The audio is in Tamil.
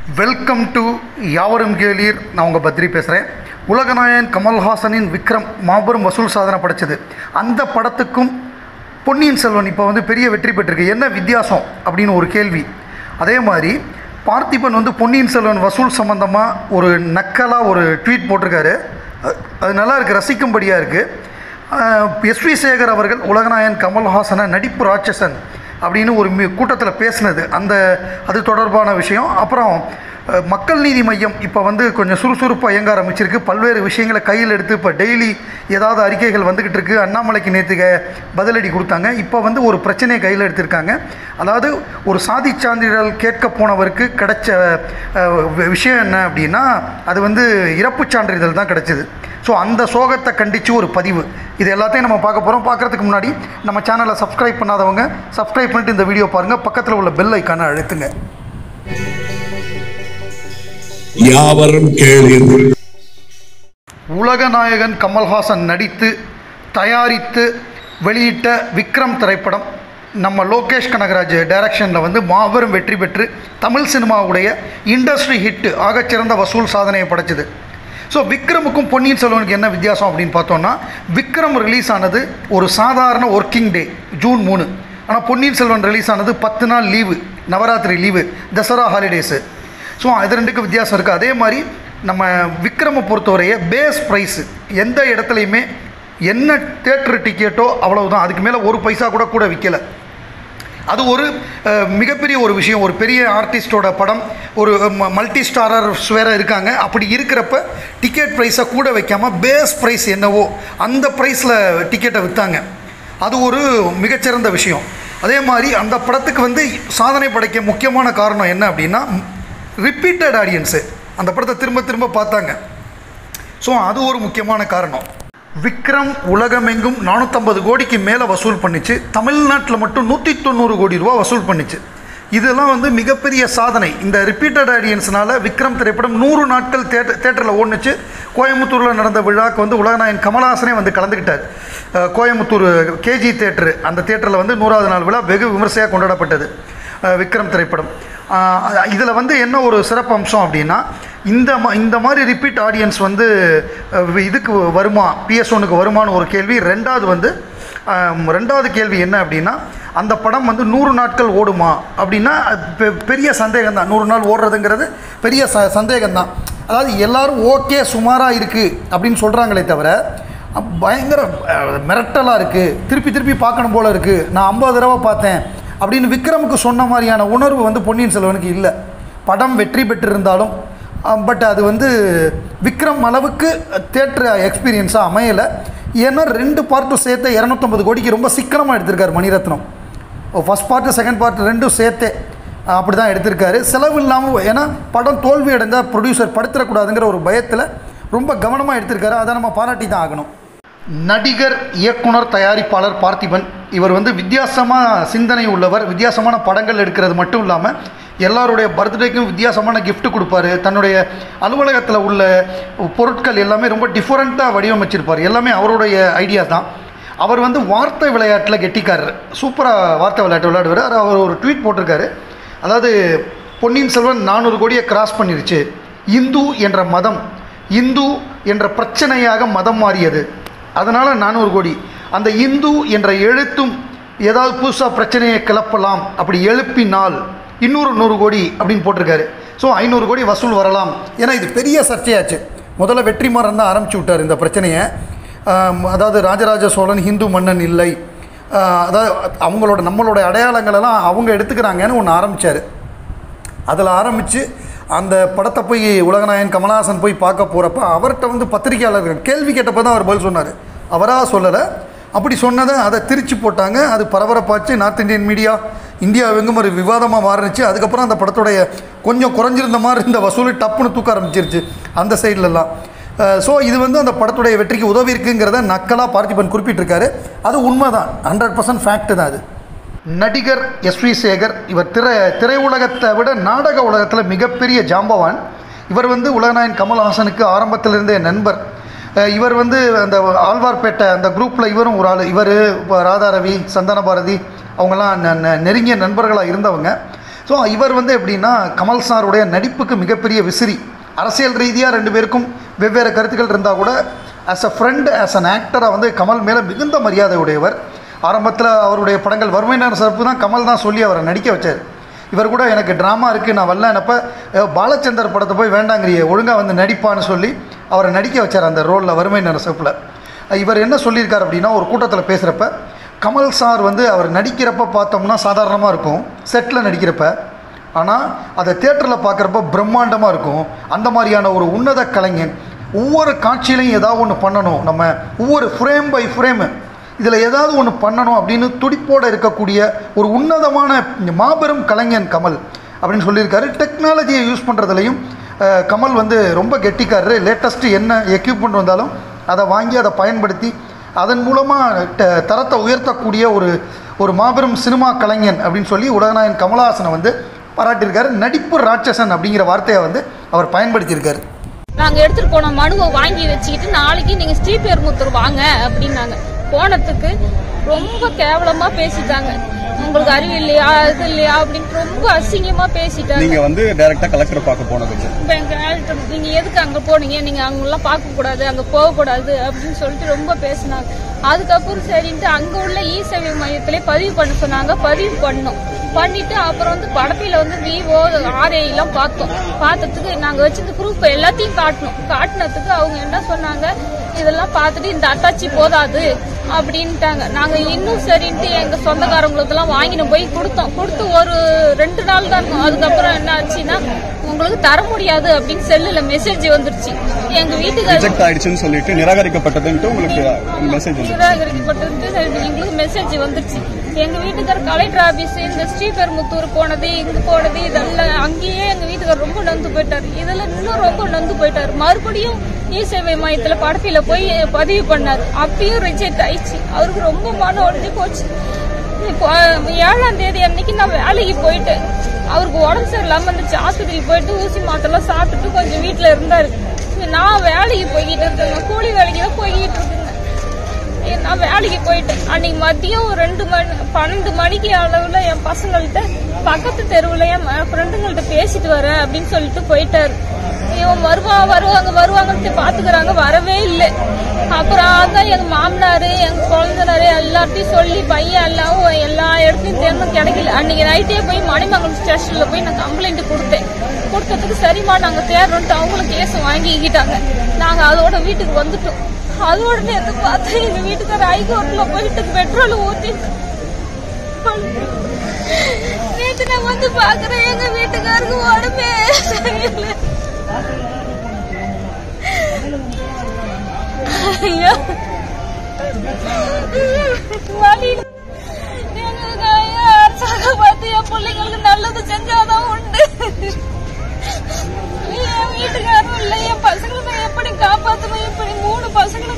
வெல்கம் டு யாவரும் கேளீர் நான் உங்கள் பத்ரி பேசுகிறேன் உலகநாயகன் கமல்ஹாசனின் விக்ரம் மாபெரும் வசூல் சாதனை படைச்சது அந்த படத்துக்கும் பொன்னியின் செல்வன் இப்போ வந்து பெரிய வெற்றி பெற்றிருக்கு என்ன வித்தியாசம் அப்படின்னு ஒரு கேள்வி அதே மாதிரி பார்த்திபன் வந்து பொன்னியின் செல்வன் வசூல் சம்மந்தமாக ஒரு நக்கலாக ஒரு ட்வீட் போட்டிருக்காரு அது- அது நல்லா இருக்குது ரசிக்கும்படியாக இருக்குது எஸ்வி சேகர் அவர்கள் உலகநாயகன் கமல்ஹாசனை நடிப்பு ராட்சசன் அப்படின்னு ஒரு மி கூட்டத்தில் பேசினது அந்த அது தொடர்பான விஷயம் அப்புறம் அஹ், மக்கள் நீதி மையம் இப்போ வந்து கொஞ்சம் சுறுசுறுப்பாக இயங்க ஆரம்பிச்சிருக்கு பல்வேறு விஷயங்களை கையில் எடுத்து இப்போ டெய்லி ஏதாவது அறிக்கைகள் வந்துக்கிட்டு இருக்கு அண்ணாமலைக்கு நேற்று பதிலடி கொடுத்தாங்க இப்போ வந்து ஒரு பிரச்சனையை கையில் எடுத்திருக்காங்க அதாவது ஒரு சாதி சான்றிதழ் கேட்க போனவருக்கு கிடைச்ச அஹ், வி- விஷயம் என்ன அப்படின்னா அது வந்து இறப்புச் சான்றிதழ் தான் கிடைச்சிது ஸோ அந்த சோகத்தை கண்டித்து ஒரு பதிவு இது எல்லாத்தையும் நம்ம பார்க்க போகிறோம் பார்க்குறதுக்கு முன்னாடி நம்ம சேனலை சப்ஸ்கிரைப் பண்ணாதவங்க சப்ஸ்கிரைப் பண்ணிட்டு இந்த வீடியோ பாருங்கள் பக்கத்தில் உள்ள பெல் ஐக்கானை அழுத்துங்க யாவரும் கேளீர் உலகநாயகன் கமல்ஹாசன் நடித்து தயாரித்து வெளியிட்ட விக்ரம் திரைப்படம் நம்ம லோகேஷ் கனகராஜ் டைரக்ஷனில் வந்து மாபெரும் வெற்றி பெற்று தமிழ் சினிமாவுடைய இண்டஸ்ட்ரி ஹிட்டு ஆகச்சிறந்த வசூல் சாதனையை படைச்சது ஸோ விக்ரமுக்கும் பொன்னியின் செல்வனுக்கு என்ன வித்தியாசம் அப்படின்னு பார்த்தோம்னா விக்ரம் ரிலீஸ் ஆனது ஒரு சாதாரண ஒர்க்கிங் டே ஜூன் மூணு ஆனால் பொன்னியின் செல்வன் ரிலீஸ் ஆனது பத்து நாள் leave Navaratri leave Dasara holidays so அது ரெண்டுக்கு வித்தியாசம் இருக்குது அதே மாதிரி நம்ம விக்ரமை பொறுத்தவரைய பேஸ் ப்ரைஸு எந்த இடத்துலையுமே என்ன தேட்டர் டிக்கெட்டோ அவ்வளவுதான் அதுக்கு மேலே ஒரு பைசா கூட கூட விற்கலை அது ஒரு அஹ், மிகப்பெரிய ஒரு விஷயம் ஒரு பெரிய ஆர்டிஸ்டோட படம் ஒரு மல்டி ஸ்டாரர்ஸ் வேறு இருக்காங்க அப்படி இருக்கிறப்ப டிக்கெட் ப்ரைஸை கூட வைக்காமல் பேஸ் ப்ரைஸ் என்னவோ அந்த ப்ரைஸில் டிக்கெட்டை விற்றாங்க அது ஒரு மிகச்சிறந்த விஷயம் அதே மாதிரி அந்த படத்துக்கு வந்து சாதனை படைக்க முக்கியமான காரணம் என்ன அப்படின்னா ரிப்பீட்டட் ஆடியன்ஸு அந்த படத்தை திரும்ப திரும்ப பார்த்தாங்க ஸோ அது ஒரு முக்கியமான காரணம் விக்ரம் உலகமெங்கும் நானூற்றம்பது கோடிக்கு மேலே வசூல் பண்ணிச்சு தமிழ்நாட்டில் மட்டும் நூற்றி தொண்ணூறு கோடி ரூபா வசூல் பண்ணிச்சு இதெல்லாம் வந்து மிகப்பெரிய சாதனை இந்த ரிப்பீட்டட் ஆடியன்ஸ்னால விக்ரம் திரைப்படம் நூறு நாட்கள் தேட்டர் தேட்டரில் ஓடுனுச்சு கோயம்புத்தூரில் நடந்த விழாக்கு வந்து உலகநாயகன் கமலஹாசனே வந்து கலந்துக்கிட்டார் அஹ், கோயம்புத்தூர் கேஜி தேட்டரு அந்த தேட்டரில் வந்து நூறாவது நாள் விழா வெகு விமர்சையாக கொண்டாடப்பட்டது அஹ், விக்ரம் திரைப்படம் இதில் வந்து என்ன ஒரு சிறப்பு அம்சம் அப்படின்னா இந்த மா இந்த மாதிரி ரிப்பீட் ஆடியன்ஸ் வந்து அஹ், இதுக்கு வருமா பிஎஸ் ஒனுக்கு வருமான்னு ஒரு கேள்வி ரெண்டாவது வந்து ஆம், ரெண்டாவது கேள்வி என்ன அப்படின்னா அந்த படம் வந்து நூறு நாட்கள் ஓடுமா அப்படின்னா அது பெ- பெரிய சந்தேகம் தான் நூறு நாள் ஓடுறதுங்கிறது பெரிய ச சந்தேகம் தான் அதாவது எல்லாரும் ஓகே சுமாராக இருக்குது அப்படின்னு சொல்கிறாங்களே தவிர அஹ், பயங்கர அஹ், மிரட்டலாக இருக்குது திருப்பி திருப்பி பார்க்கணும் போல இருக்குது நான் ஐம்பது தடவை பார்த்தேன் அப்படின்னு விக்ரமுக்கு சொன்ன மாதிரியான உணர்வு வந்து பொன்னியின் செல்வனுக்கு இல்லை படம் வெற்றி பெற்றிருந்தாலும் பட் அது வந்து விக்ரம் அளவுக்கு தேட்டர் எக்ஸ்பீரியன்ஸாக அமையலை ஏன்னா ரெண்டு பார்ட்டும் சேர்த்து இரநூத்தம்பது கோடிக்கு ரொம்ப சிக்கனமாக எடுத்திருக்காரு Mani Ratnam first part second part ரெண்டும் சேர்த்தே அப்படி தான் எடுத்திருக்காரு செலவு இல்லாமல் ஏன்னா படம் தோல்வி அடைந்தால் ப்ரொடியூசர் படுத்திடக்கூடாதுங்கிற ஒரு பயத்தில் ரொம்ப கவனமாக எடுத்திருக்காரு அதை நம்ம பாராட்டி தான் ஆகணும் நடிகர் இயக்குனர் தயாரிப்பாளர் பார்த்திபன் இவர் வந்து வித்தியாசமாக சிந்தனை உள்ளவர் வித்தியாசமான படங்கள் எடுக்கிறது மட்டும் இல்லாமல் எல்லாருடைய பர்த்டேக்கும் வித்தியாசமான gift கொடுப்பாரு தன்னுடைய அலுவலகத்தில் உள்ள பொருட்கள் எல்லாமே ரொம்ப டிஃப்ரெண்ட்டாக வடிவமைச்சிருப்பார் எல்லாமே அவருடைய ஐடியா தான் அவர் வந்து வார்த்தை விளையாட்டில் கெட்டிக்காரர் சூப்பராக வார்த்தை விளையாட்டு விளையாடுவார் அது அவர் ஒரு ட்வீட் போட்டிருக்காரு அதாவது பொன்னியின் செல்வன் நானூறு கோடியை கிராஸ் பண்ணிருச்சு இந்து என்ற மதம் இந்து என்ற பிரச்சனையாக மதம் மாறியது அதனால் நானூறு கோடி அந்த இந்து என்ற எழுத்தும் ஏதாவது புதுசாக பிரச்சனையை கிளப்பலாம் அப்படி எழுப்பினால் இன்னொரு நூறு கோடி அப்படின்னு போட்டிருக்காரு ஸோ ஐநூறு கோடி வசூல் வரலாம் ஏன்னா இது பெரிய சர்ச்சையாச்சு முதல்ல வெற்றிமாறன் தான் ஆரம்பிச்சு விட்டார் இந்த பிரச்சனையை ஆம், அதாவது ராஜராஜ சோழன் ஹிந்து மன்னன் இல்லை ஆ, அதாவது அவங்களோட நம்மளோட அடையாளங்களெல்லாம் அவங்க எடுத்துக்கிறாங்கன்னு ஒன்று ஆரம்பித்தார் அதில் ஆரம்பித்து அந்த படத்தை போய் உலகநாயகன் கமலஹாசன் போய் பார்க்க போகிறப்ப அவர்கிட்ட வந்து பத்திரிகையாளர்கள் கேள்வி கேட்டப்போ தான் அவர் பதில் சொன்னார் அவராக சொல்லலை அப்படி சொன்னதை அதை திரிச்சு போட்டாங்க அது பரபரப்பாச்சு நார்த் இந்தியன் மீடியா இந்தியாவெங்கும் ஒரு விவாதமாக மாறினுச்சு அதுக்கப்புறம் அந்த படத்துடைய கொஞ்சம் குறைஞ்சிருந்த மாதிரி இருந்த வசூல் டப்புன்னு தூக்க ஆரம்பிச்சிருச்சு அந்த சைட்லலாம் ஸோ இது வந்து அந்த படத்துடைய வெற்றிக்கு உதவி இருக்குங்கிறத நக்கலாக பார்த்திபன் குறிப்பிட்டிருக்காரு அது உண்மை தான் ஹண்ட்ரட் பர்சன்ட் ஃபேக்ட் தான் அது நடிகர் எஸ் வி சேகர் இவர் திரை திரையுலகத்தை விட நாடக உலகத்தில் மிகப்பெரிய ஜாம்பவான் இவர் வந்து உலகநாயகன் கமல்ஹாசனுக்கு ஆரம்பத்திலிருந்தே நண்பர் அஹ் இவர் வந்து அந்த ஆழ்வார்பேட்டை அந்த குரூப்பில் இவரும் ஒரு ஆள் இவர் இப்போ ராதாரவி சந்தன பாரதி அவங்கெல்லாம் ந- ந- நெருங்கிய நண்பர்களாக இருந்தவங்க ஸோ இவர் வந்து எப்படின்னா கமல் சாருடைய நடிப்புக்கு மிகப்பெரிய விசிறி அரசியல் ரீதியாக ரெண்டு பேருக்கும் வெவ்வேறு கருத்துக்கள் இருந்தால் கூட as a friend as an ஆக்டராக வந்து கமல் மேலே மிகுந்த மரியாதை உடையவர் ஆரம்பத்தில் அவருடைய படங்கள் வறுமை நேர சிறப்பு தான் கமல் தான் சொல்லி அவரை நடிக்க வச்சார் இவர் கூட எனக்கு ட்ராமா இருக்குது நான் வரலனப்ப அஹ், பாலச்சந்தர் படத்தை போய் வேண்டாங்கிறியே ஒழுங்காக வந்து நடிப்பான்னு சொல்லி அவரை நடிக்க வச்சார் அந்த ரோலில் வறுமை நேர சிறப்பில் இவர் என்ன சொல்லியிருக்கார் அப்படின்னா ஒரு கூட்டத்தில் பேசுகிறப்ப கமல் சார் வந்து அவர் நடிக்கிறப்ப பார்த்தோம்னா சாதாரணமாக இருக்கும் செட்டில் நடிக்கிறப்ப ஆனால் அதை தேட்டரில் பார்க்குறப்ப பிரம்மாண்டமாக இருக்கும் அந்த மாதிரியான ஒரு உன்னத கலைஞன் ஒவ்வொரு காட்சியிலையும் ஏதாவது ஒன்று பண்ணணும் நம்ம ஒவ்வொரு ஃப்ரேம் பை ஃப்ரேமு இதில் ஏதாவது ஒன்று பண்ணணும் அப்படின்னு துடிப்போடு இருக்கக்கூடிய ஒரு உன்னதமான மாபெரும் கலைஞன் கமல் அப்படின்னு சொல்லியிருக்காரு டெக்னாலஜியை யூஸ் பண்ணுறதுலையும் கமல் வந்து ரொம்ப கெட்டிக்காரரு லேட்டஸ்ட்டு என்ன எக்யூப்மெண்ட் வந்தாலும் அதை வாங்கி அதை பயன்படுத்தி அதன் மூலமாக ட- தரத்தை உயர்த்தக்கூடிய ஒரு ஒரு மாபெரும் சினிமா கலைஞன் அப்படின்னு சொல்லி உலகநாயகன் கமலஹாசனை வந்து பாராட்டியிருக்காரு நடிப்பு ராட்சசன் அப்படிங்கிற வார்த்தையை வந்து அவர் பயன்படுத்தியிருக்காரு நாங்க எடுத்துட்டு போன மனுவை வாங்கி வச்சுக்கிட்டு நாளைக்கு நீங்க ஸ்ரீபெரும்புத்தூர் வாங்க அப்படின்னாங்க போனதுக்கு ரொம்ப கேவலமா பேசிட்டாங்க உங்களுக்கு அறிவு இல்லையா இது இல்லையா அப்படின்னு ரொம்ப அசிங்கமா பேசிட்டாங்க நீங்க வந்து டைரக்டா கலெக்டர் பார்க்க போனதுக்கு இப்ப எங்க ஆள்கிட்ட, நீங்க எதுக்கு அங்க போனீங்க நீங்க அங்கெல்லாம் பார்க்க கூடாது அங்க போக கூடாது அப்படின்னு சொல்லிட்டு ரொம்ப பேசினாங்க அதுக்கப்புறம் சரின்ட்டு அங்க உள்ள இ சேவை மையத்திலே பதிவு பண்ண சொன்னாங்க பதிவு பண்ணோம் பண்ணிட்டு அப்புறம் வந்து படப்பில வந்து விவோ ஆர்ஐ எல்லாம் பார்த்தோம் பார்த்ததுக்கு நாங்க வச்சிருந்த ப்ரூஃப் எல்லாத்தையும் காட்டணும் காட்டினதுக்கு அவங்க என்ன சொன்னாங்க இதெல்லாம் பார்த்துட்டு இந்த அட்டாச்சி போதாது அப்படின்ட்டாங்க நாங்க இன்னும் சரின்ட்டு எங்க சொந்தக்காரங்களுக்கெல்லாம் வாங்கின்னு போய் கொடுத்தோம் கொடுத்து ஒரு ரெண்டு நாள் தான் இருக்கும் அதுக்கப்புறம் என்ன ஆச்சுன்னா உங்களுக்கு தர முடியாது அப்படின்னு செல்லுல மெசேஜ் வந்துருச்சு எங்க வீட்டுக்கு ரிஜெக்ட் ஆயிடுச்சுன்னு சொல்லிட்டு நிராகரிக்கப்பட்டதுன்ட்டு உங்களுக்கு மெசேஜ் வந்து நிராகரிக்கப்பட்டது சரி, எங்களுக்கு மெசேஜ் வந்துருச்சு எங்க வீட்டுக்கார கலெக்டர் ஆபீஸ் இந்த ஸ்ரீபெரும்புத்தூர் போனது இங்க போனது இதெல்லாம் அங்கேயே எங்க வீட்டுக்கார் ரொம்ப நொந்து போயிட்டாரு இதெல்லாம் இன்னும் ரொம்ப நொந்து போயிட்டாரு மறுபடியும் இ சேவை மையத்துல படப்பில போய் பதிவு பண்ணாரு அப்பயும் ரிஜெக்ட் ஆயிடுச்சு அவருக்கு ரொம்ப மன உடஞ்சி போச்சு இப்போ அஹ், ஏழாம் தேதி அன்னைக்கு நான் வேலைக்கு போயிட்டேன் அவருக்கு உடம்பு சரியில்லாம இருந்துச்சு ஆஸ்பத்திரிக்கு போயிட்டு ஊசி மாத்தெல்லாம் சாப்பிட்டுட்டு கொஞ்சம் வீட்டுல இருந்தாரு நான் வேலைக்கு போய்கிட்டு இருக்கேங்க கூலி வேலைக்கு தான் போய்கிட்டு இருக்கேங்க ஏ, நான் வேலைக்கு போயிட்டேன் அன்னைக்கு மதியம் ஒரு ரெண்டு மணி பன்னெண்டு மணிக்கு அளவுல என் பசங்கள்கிட்ட பக்கத்து தெருவுல என் ஃப்ரெண்டுங்கள்ட்ட பேசிட்டு வரேன் அப்படின்னு சொல்லிட்டு போயிட்டாரு இவன் வருவா வருவாங்க வருவாங்கன்னு பாத்துக்கிறாங்க வரவே இல்லை அப்புறம் அதான் எங்க மாமனாரு எங்க குழந்தைனாரு எல்லார்ட்டையும் சொல்லி பையன் எல்லாம் எல்லா இடத்துலயும் தேர்ந்தும் கிடைக்கல அன்னைக்கு நைட்டே போய் மணிமங்கலம் ஸ்டேஷன்ல போய் நான் கம்ப்ளைண்ட் கொடுத்தேன் கொடுத்ததுக்கு சரிம்மா நாங்க தேடுறோம்ட்டு அவங்களும் கேஸ் வாங்கிக்கிட்டாங்க நாங்க அதோட வீட்டுக்கு வந்துட்டோம் அதோட நேத்து பார்த்தா எங்க வீட்டுக்கார ஹைகோர்ட்ல போயிட்டு பெட்ரோல் ஊத்தி நேத்து நான் வந்து பாக்குறேன் எங்க வீட்டுக்காருக்கு உடம்பே சரியில்லை ஐயோ வலி எங்களுக்கு ஐயோ அரசாங்க பார்த்து என் பிள்ளைங்களுக்கு நல்லது செஞ்சாதான் உண்டு என் வீட்டுக்காரும் இல்லை என் பசங்களை நான் எப்படி காப்பாத்தணும் இப்படி மூணு பசங்களை